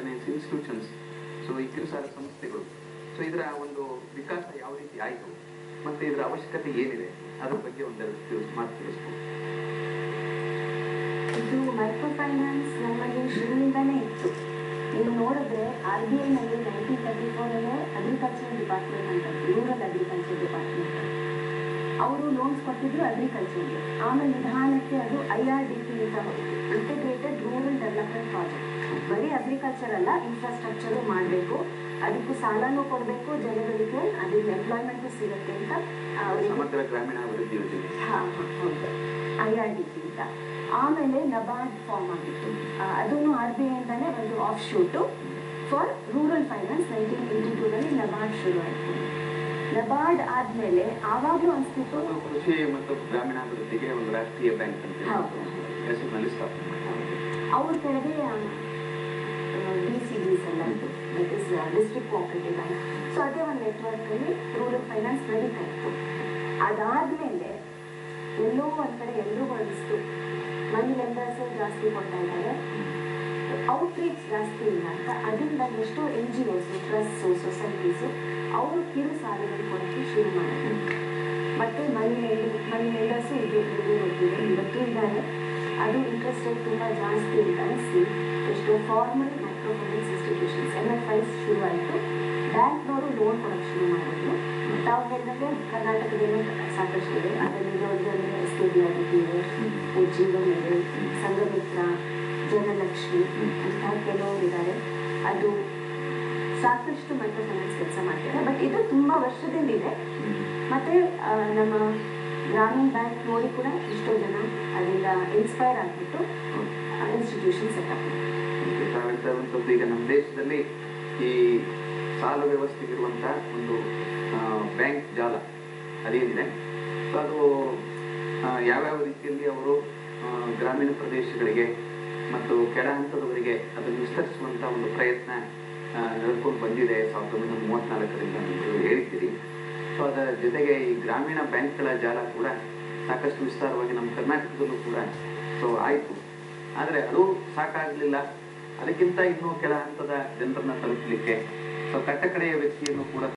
Finance institutions so ಈ ಕಿರುಸಾಲ ಸಂಸ್ಥೆಗಳು ಸೊ ಇದರ ಒಂದು ವಿಕಾಸ ಯಾವ ರೀತಿ ಆಯಿತು ಮತ್ತೆ ಇದರ ಅವಶ್ಯಕತೆ ಏನಿದೆ ಅದ್ರ ಬಗ್ಗೆ ಒಂದೆರಡು ತಿಳಿಸ್ ಮಾತು ತಿಳಿಸ್ಬೋದು ಇದು ಮೈಕ್ರೋ ಫೈನಾನ್ಸ್ ನಮ್ಮಲ್ಲಿ ಶುರುವಿಂದನೇ ಇತ್ತು ನೀವು ನೋಡಿದ್ರೆ ಆರ್ ಬಿ ಐನಲ್ಲಿ ನೈನ್ಟೀನ್ ತರ್ಟಿ ಫೋರಲ್ಲೇ ಅಗ್ರಿಕಲ್ಚರ್ ಡಿಪಾರ್ಟ್ಮೆಂಟ್ ಅಂತ ರೂರಲ್ ಅಗ್ರಿಕಲ್ಚರ್ ಡಿಪಾರ್ಟ್ಮೆಂಟ್ ಅವರು ಲೋನ್ಸ್ ಕೊಟ್ಟಿದ್ರು ಅಗ್ರಿಕಲ್ಚರ್ಗೆ ಆಮೇಲೆ ನಿಧಾನಕ್ಕೆ ಅದು ಐ ಆರ್ ಡಿ ಪಿ ಅಂತ ಹೋಯಿತು ಇಂಟಿಗ್ರೇಟೆಡ್ ರೂರಲ್ ಡೆವಲಪ್ಮೆಂಟ್ ಪ್ರಾಜೆಕ್ಟ್ ಬರೀ ಅಗ್ರಿಕಲ್ಚರ್ ಅಲ್ಲ ಇನ್ಫ್ರಾಸ್ಟ್ರಕ್ಚರು ಮಾಡಬೇಕು ಅದಕ್ಕೂ ಸಾಲನೂ ಕೊಡಬೇಕು ಜನಗಳಿಗೆ ಅದಕ್ಕೆ ಎಂಪ್ಲಾಯ್ಮೆಂಟು ಸಿಗುತ್ತೆ ಅಂತ ಅವರಿಗೆ ಸಮಗ್ರ ಗ್ರಾಮೀಣ ಅಭಿವೃದ್ಧಿ ಯೋಜನೆ ಹಾ, ಹಾ, ಹೌದು ಐ ಆರ್ ಡಿ ಪಿ ಅಂತ ಆಮೇಲೆ ನಬಾರ್ಡ್ ಫಾರ್ಮ್ ಆಗಿತ್ತು ಅದೂ ಆರ್ ಬಿ ಐಯಿಂದಲೇ ಒಂದು offshoot for rural finance nineteen eighty ಟೂನಲ್ಲಿ ನಬಾರ್ಡ್ ಶುರು ಆಯಿತು ನಬಾರ್ಡ್ ಆದಮೇಲೆ ಆವಾಗಲೂ ಅನಿಸ್ತಿತ್ತು ಅದು ಕೃಷಿ ಮತ್ತು ಗ್ರಾಮೀಣಾಭಿವೃದ್ಧಿಗೆ ಒಂದು ರಾಷ್ಟ್ರೀಯ ಬ್ಯಾಂಕ್ ಅಂತ ಹೇಳಿ ಹೌದು. ಹೆಸರಿನಲ್ಲಿ ಸ್ಥಾಪನೆ ಮಾಡಿದ್ದಾರೆ. ಅವ್ರ ಕೆಳಗೆ ಡಿ ಸಿ ಡಿಸ್ ಎಲ್ಲ ಇತ್ತು that is district cooperative bank so ಅದೇ ಒಂದು ನೆಟ್ವರ್ಕಲ್ಲಿ ರೂರಲ್ ಫೈನಾನ್ಸ್ ನಡೀತಾ ಇತ್ತು ಅದಾದಮೇಲೆ ಎಲ್ಲೋ ಒಂದು ಕಡೆ ಎಲ್ರಿಗೂ ಅನಿಸ್ತು ಮನಿ ಲೆಂಡರ್ಸ್ ಜಾಸ್ತಿ ಕೊಡ್ತಾ ಇದ್ದಾರೆ ಔಟ್ರೀಚ್ ಜಾಸ್ತಿ ಇಲ್ಲ ಅಂತ ಅದರಿಂದ ಎಷ್ಟೋ N G Os trust societies ಅವರು ಕಿರು ಸಾಲಗಳು ಕೊಡೋಕ್ಕೆ ಶುರು ಮಾಡಿದ್ರು ಮತ್ತೆ ಮನಿ ಲೆಂಡ್ ಮನಿ ಲೆಂಡರ್ಸು ಇದು ಇದು ಗೊತ್ತಿದೆ ಇವತ್ತು ಇದ್ದಾರೆ ಅದು ಇಂಟ್ರೆಸ್ಟ್ ರೇಟ್ ತುಂಬ ಜಾಸ್ತಿ ಅಂತ ಅನಿಸಿ ಎಷ್ಟೋ formal micro finance institutions M F Is ಶುರು ಆಯಿತು ಬ್ಯಾಂಕ್ನವರು ಲೋನ್ ಕೊಡೋಕ್ಕೆ ಶುರು ಮಾಡಿದ್ರು ತಾವು ಹೇಳಿದಂಗೆ ಕರ್ನಾಟಕದಲ್ಲೂ ಸಾಕಷ್ಟು ಇದೆ ಅದರಲ್ಲಿ ಇರೋದಂದ್ರೆ S K B R T ಇದೆ ಜೀವನ್ ಇದೆ ಸಂಘಮಿತ್ರ ಜನಲಕ್ಷ್ಮಿ ಅಂತ ಕೆಲವರು ಇದ್ದಾರೆ ಅದು ಸಾಕಷ್ಟು ಮೈಕ್ರೋ ಫೈನಾನ್ಸ್ ಕೆಲಸ ಮಾಡ್ತಾರೆ ಬಟ್ ಇದು ತುಂಬ ವರ್ಷದಿಂದ ಇದೆ ಮತ್ತೆ ಆ, ನಮ್ಮ ಗ್ರಾಮೀಣ ಬ್ಯಾಂಕ್ ನೋಡಿ ಕೂಡ ಎಷ್ಟೋ ಜನ ಅದರಿಂದ ಇನ್ಸ್ಪೈರ್ ಆಗಿಬಿಟ್ಟು ಇನ್ಸ್ಟಿಟ್ಯೂಷನ್ ಸೆಟಪ್ ಈಗ ತಾವು ಹೇಳ್ತಾ ಇರುವಂಥದ್ದು ಈಗ ನಮ್ಮ ದೇಶದಲ್ಲಿ ಈ ಸಾಲ ವ್ಯವಸ್ಥೆಗಿರುವಂಥ ಒಂದು ಬ್ಯಾಂಕ್ ಜಾಲ ಅದೇನಿದೆ ಸೊ ಅದು ಆ, ಯಾವ್ಯಾವ ರೀತಿಯಲ್ಲಿ ಅವರು ಆ, ಗ್ರಾಮೀಣ ಪ್ರದೇಶಗಳಿಗೆ ಮತ್ತು ಕೆಳ ಹಂತದವರಿಗೆ ಅದನ್ನು ವಿಸ್ತರಿಸುವಂಥ ಒಂದು ಪ್ರಯತ್ನ ಆ, ನಡ್ಕೊಂಡು ಬಂದಿದೆ ಸಾವಿರದ ಒಂಬೈನೂರ ಮೂವತ್ತ್ನಾಲ್ಕರಿಂದ ನೀವು ಹೇಳಿದ್ದೀರಿ ಸೊ ಅದರ ಜೊತೆಗೆ ಈ ಗ್ರಾಮೀಣ ಬ್ಯಾಂಕ್ಗಳ ಜಾಲ ಕೂಡ ಸಾಕಷ್ಟು ವಿಸ್ತಾರವಾಗಿ ನಮ್ಮ ಕರ್ನಾಟಕದಲ್ಲೂ ಕೂಡ ಸೊ ಆಯಿತು ಆದರೆ ಅದು ಸಾಕಾಗಲಿಲ್ಲ ಅದಕ್ಕಿಂತ ಇನ್ನೂ ಕೆಳ ಹಂತದ ಜನರನ್ನ ತಲುಪಲಿಕ್ಕೆ ಸೊ ಕಟ್ಟಕಡೆಯ ವ್ಯಕ್ತಿಯನ್ನು ಕೂಡ